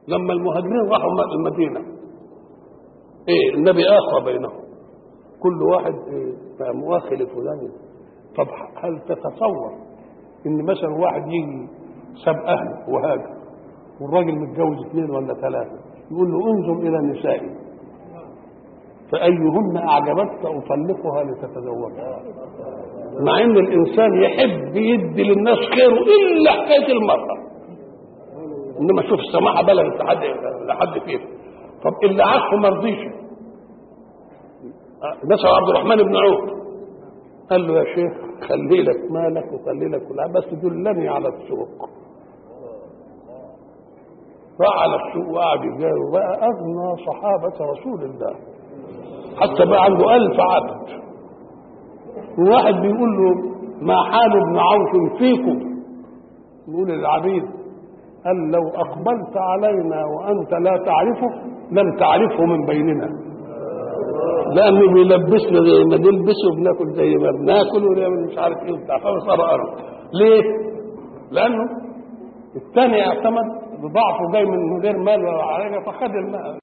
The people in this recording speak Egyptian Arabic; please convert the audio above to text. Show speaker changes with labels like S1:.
S1: لما المهاجرين راحوا المدينه ايه النبي اخى بينهم كل واحد إيه بقى مؤخي لفلان طب هل تتصور ان مثلا واحد يجي ساب اهله وهاجر والراجل متجوز اثنين ولا ثلاثه يقول له انظر الى نسائي فايهن اعجبتك اطلقها لتتزوجها مع ان الانسان يحب يدي للناس خيره الا حكايه المراه انما شوف السماحه بلغت لحد لحد فين طب اللي عارفه ما رضيش مثلا عبد الرحمن بن عوف قال له يا شيخ خلي لك مالك وخلي لك كل بس دلني على السوق راح على السوق وقعد يجاري وبقى اغنى صحابه رسول الله حتى بقى عنده ألف عبد وواحد بيقول له ما حال ابن عوف فيكم يقول العبيد قال لو أقبلت علينا وأنت لا تعرفه لم تعرفه من بيننا لأنه بيلبسنا زي ما نلبس وبناكل زي ما بناكل ونعمل مش عارف ايه وبتاع فصار أرض ليه؟ لأنه الثاني اعتمد بضعفه جاي من غير مال ولا حاجة فخد المال